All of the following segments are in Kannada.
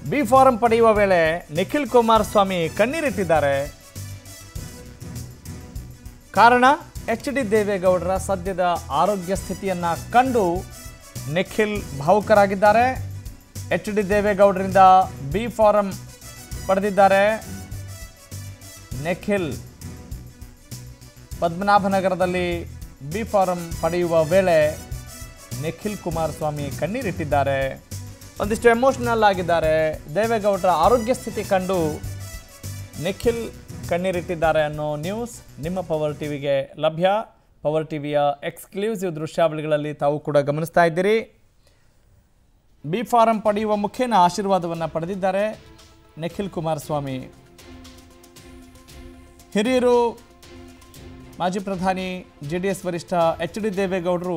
ಬಿ ಫಾರಂ ಪಡೆಯುವ ವೇಳೆ ನಿಖಿಲ್ ಕುಮಾರಸ್ವಾಮಿ ಕಣ್ಣೀರಿಟ್ಟಿದ್ದಾರೆ ಕಾರಣ ಎಚ್ ಡಿ ದೇವೇಗೌಡರ ಸದ್ಯದ ಆರೋಗ್ಯ ಸ್ಥಿತಿಯನ್ನು ಕಂಡು ನಿಖಿಲ್ ಭಾವುಕರಾಗಿದ್ದಾರೆ ಎಚ್ ಡಿ ದೇವೇಗೌಡರಿಂದ ಬಿ ಫಾರಂ ಪಡೆದಿದ್ದಾರೆ ನಿಖಿಲ್ ಪದ್ಮನಾಭನಗರದಲ್ಲಿ ಬಿ ಫಾರಂ ಪಡೆಯುವ ವೇಳೆ ನಿಖಿಲ್ ಕುಮಾರಸ್ವಾಮಿ ಕಣ್ಣೀರಿಟ್ಟಿದ್ದಾರೆ ಒಂದಿಷ್ಟು ಎಮೋಷನಲ್ ಆಗಿದ್ದಾರೆ ದೇವೇಗೌಡರ ಆರೋಗ್ಯ ಸ್ಥಿತಿ ಕಂಡು ನಿಖಿಲ್ ಕಣ್ಣೀರಿಟ್ಟಿದ್ದಾರೆ ಅನ್ನೋ ನ್ಯೂಸ್ ನಿಮ್ಮ ಪವರ್ ಟಿವಿಗೆ ಲಭ್ಯ ಪವರ್ ಟಿವಿಯ ಎಕ್ಸ್ಕ್ಲೂಸಿವ್ ದೃಶ್ಯಾವಳಿಗಳಲ್ಲಿ ತಾವು ಕೂಡ ಗಮನಿಸ್ತಾ ಇದ್ದೀರಿ ಬಿ ಫಾರಂ ಪಡೆಯುವ ಮುಖೇನ ಆಶೀರ್ವಾದವನ್ನು ಪಡೆದಿದ್ದಾರೆ ನಿಖಿಲ್ ಕುಮಾರಸ್ವಾಮಿ ಹಿರಿಯರು ಮಾಜಿ ಪ್ರಧಾನಿ ಜೆ ಡಿ ಎಸ್ ವರಿಷ್ಠ ಎಚ್ ಡಿ ದೇವೇಗೌಡರು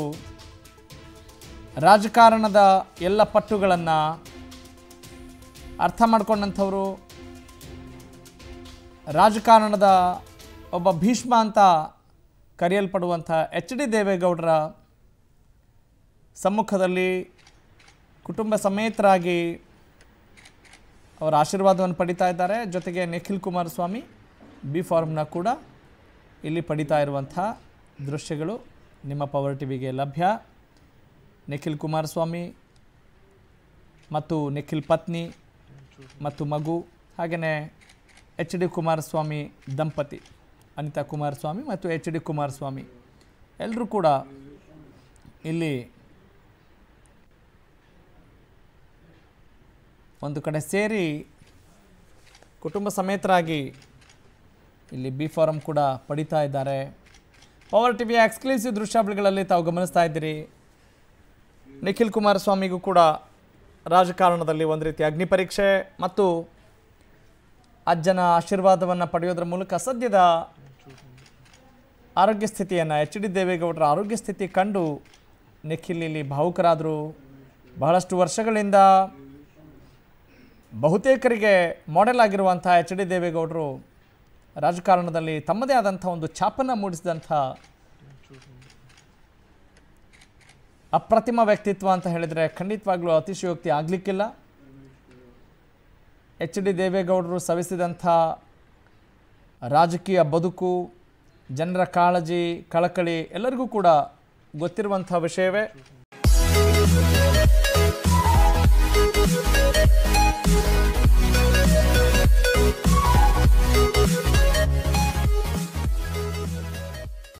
ರಾಜಕಾರಣದ ಎಲ್ಲ ಪಟ್ಟುಗಳನ್ನು ಅರ್ಥ ಮಾಡ್ಕೊಂಡಂಥವರು ರಾಜಕಾರಣದ ಒಬ್ಬ ಭೀಷ್ಮ ಅಂತ ಕರೆಯಲ್ಪಡುವಂಥ ಎಚ್ ಡಿ ದೇವೇಗೌಡರ ಸಮ್ಮುಖದಲ್ಲಿ ಕುಟುಂಬ ಸಮೇತರಾಗಿ ಅವರ ಆಶೀರ್ವಾದವನ್ನು ಪಡಿತಾ ಇದ್ದಾರೆ ಜೊತೆಗೆ ನಿಖಿಲ್ ಕುಮಾರಸ್ವಾಮಿ ಬಿ ಫಾರ್ಮ್ನ ಕೂಡ ಇಲ್ಲಿ ಪಡಿತಾ ಇರುವಂಥ ದೃಶ್ಯಗಳು ನಿಮ್ಮ ಪವರ್ ಟಿವಿಗೆ ಲಭ್ಯ ನಿಖಿಲ್ ಕುಮಾರಸ್ವಾಮಿ ಮತ್ತು ನಿಖಿಲ್ ಪತ್ನಿ ಮತ್ತು ಮಗು ಹಾಗೆಯೇ ಎಚ್ ಡಿ ಕುಮಾರಸ್ವಾಮಿ ದಂಪತಿ ಅನಿತಾ ಕುಮಾರಸ್ವಾಮಿ ಮತ್ತು ಎಚ್ ಡಿ ಕುಮಾರಸ್ವಾಮಿ ಎಲ್ಲರೂ ಕೂಡ ಇಲ್ಲಿ ಒಂದು ಕಡೆ ಸೇರಿ ಕುಟುಂಬ ಸಮೇತರಾಗಿ ಇಲ್ಲಿ ಬಿ ಫಾರಂ ಕೂಡ ಪಡಿತಾ ಇದ್ದಾರೆ ಪವರ್ ಟಿವಿಯ ಎಕ್ಸ್ಕ್ಲೂಸಿವ್ ದೃಶ್ಯಾವಳಿಗಳಲ್ಲಿ ತಾವು ಗಮನಿಸ್ತಾ ಇದ್ದೀರಿ ನಿಖಿಲ್ ಕುಮಾರಸ್ವಾಮಿಗೂ ಕೂಡ ರಾಜಕಾರಣದಲ್ಲಿ ಒಂದು ರೀತಿ ಅಗ್ನಿ ಪರೀಕ್ಷೆ ಮತ್ತು ಅಜ್ಜನ ಆಶೀರ್ವಾದವನ್ನು ಪಡೆಯೋದ್ರ ಮೂಲಕ ಸದ್ಯದ ಆರೋಗ್ಯ ಸ್ಥಿತಿಯನ್ನು ಎಚ್ ಡಿ ದೇವೇಗೌಡರ ಆರೋಗ್ಯ ಸ್ಥಿತಿ ಕಂಡು ನಿಖಿಲ್ ಇಲ್ಲಿ ಭಾವುಕರಾದರು ಬಹಳಷ್ಟು ವರ್ಷಗಳಿಂದ ಬಹುತೇಕರಿಗೆ ಮಾಡೆಲ್ ಆಗಿರುವಂಥ ಎಚ್ ಡಿ ದೇವೇಗೌಡರು ರಾಜಕಾರಣದಲ್ಲಿ ತಮ್ಮದೇ ಆದಂಥ ಒಂದು ಛಾಪನ್ನು ಮೂಡಿಸಿದಂಥ ಅಪ್ರತಿಮ ವ್ಯಕ್ತಿತ್ವ ಅಂತ ಹೇಳಿದರೆ ಖಂಡಿತವಾಗ್ಲೂ ಅತಿಶಯೋಕ್ತಿ ಆಗಲಿಕ್ಕಿಲ್ಲ ಎಚ್ ಡಿ ದೇವೇಗೌಡರು ಸವಿಸಿದಂಥ ರಾಜಕೀಯ ಬದುಕು ಜನರ ಕಾಳಜಿ ಕಳಕಳಿ ಎಲ್ಲರಿಗೂ ಕೂಡ ಗೊತ್ತಿರುವಂಥ ವಿಷಯವೇ